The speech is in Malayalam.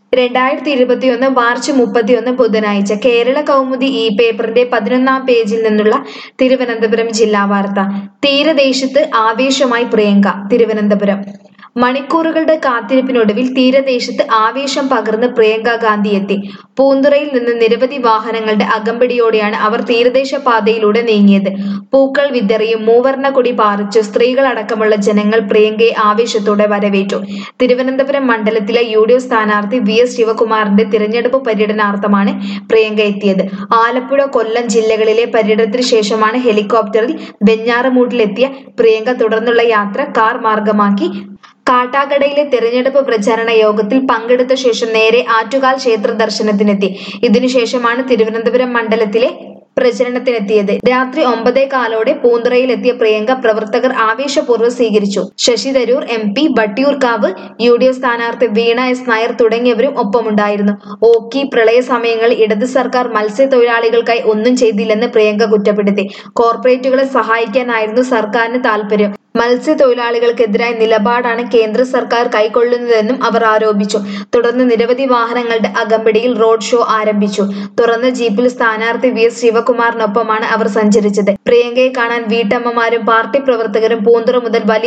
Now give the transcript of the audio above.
രണ്ടായിരത്തി ഇരുപത്തിയൊന്ന് മാർച്ച് മുപ്പത്തിയൊന്ന് ബുധനാഴ്ച കേരള കൗമുദി ഈ പേപ്പറിന്റെ പതിനൊന്നാം പേജിൽ നിന്നുള്ള തിരുവനന്തപുരം ജില്ലാ വാർത്ത തീരദേശത്ത് ആവേശമായി പ്രിയങ്ക തിരുവനന്തപുരം മണിക്കൂറുകളുടെ കാത്തിരിപ്പിനൊടുവിൽ തീരദേശത്ത് ആവേശം പകർന്ന് പ്രിയങ്ക ഗാന്ധി എത്തി പൂന്തുറയിൽ നിന്ന് നിരവധി വാഹനങ്ങളുടെ അകമ്പടിയോടെയാണ് അവർ തീരദേശ പാതയിലൂടെ നീങ്ങിയത് പൂക്കൾ വിതറിയും മൂവർണ്ണ കൊടി പാറിച്ചു സ്ത്രീകളടക്കമുള്ള ജനങ്ങൾ പ്രിയങ്കയെ ആവേശത്തോടെ വരവേറ്റു തിരുവനന്തപുരം മണ്ഡലത്തിലെ യു ഡി എഫ് സ്ഥാനാർത്ഥി വി എസ് ശിവകുമാറിന്റെ തിരഞ്ഞെടുപ്പ് പര്യടനാർത്ഥമാണ് പ്രിയങ്ക എത്തിയത് ആലപ്പുഴ കൊല്ലം ജില്ലകളിലെ പര്യടനത്തിന് ശേഷമാണ് ഹെലികോപ്റ്ററിൽ വെഞ്ഞാറമൂട്ടിലെത്തിയ പ്രിയങ്ക തുടർന്നുള്ള യാത്ര കാർ മാർഗമാക്കി കാട്ടാക്കടയിലെ തെരഞ്ഞെടുപ്പ് പ്രചാരണ യോഗത്തിൽ പങ്കെടുത്ത ശേഷം നേരെ ആറ്റുകാൽ ക്ഷേത്ര ദർശനത്തിനെത്തി ഇതിനുശേഷമാണ് തിരുവനന്തപുരം മണ്ഡലത്തിലെ പ്രചരണത്തിനെത്തിയത് രാത്രി ഒമ്പതേ കാലോടെ പൂന്തുറയിലെത്തിയ പ്രിയങ്ക പ്രവർത്തകർ ആവേശപൂർവ്വം സ്വീകരിച്ചു Shashi Tharoor M P Vattiyoorkavu U D F സ്ഥാനാർത്ഥി വീണ എസ് നായർ തുടങ്ങിയവരും ഒപ്പമുണ്ടായിരുന്നു ഓക്കി പ്രളയ സമയങ്ങളിൽ ഇടത് സർക്കാർ മത്സ്യത്തൊഴിലാളികൾക്കായി ഒന്നും ചെയ്തില്ലെന്ന് പ്രിയങ്ക കുറ്റപ്പെടുത്തി കോർപ്പറേറ്റുകളെ സഹായിക്കാനായിരുന്നു സർക്കാരിന് താൽപര്യം മത്സ്യത്തൊഴിലാളികൾക്കെതിരായ നിലപാടാണ് കേന്ദ്ര സർക്കാർ കൈക്കൊള്ളുന്നതെന്നും അവർ ആരോപിച്ചു തുടർന്ന് നിരവധി വാഹനങ്ങളുടെ അകമ്പടിയിൽ റോഡ് ഷോ ആരംഭിച്ചു തുറന്ന ജീപ്പിൽ സ്ഥാനാർത്ഥി വി എസ് ശിവകുമാറിനൊപ്പമാണ് അവർ സഞ്ചരിച്ചത് പ്രിയങ്കയെ കാണാൻ വീട്ടമ്മമാരും പാർട്ടി പ്രവർത്തകരും പൂന്തുറ മുതൽ വലിയ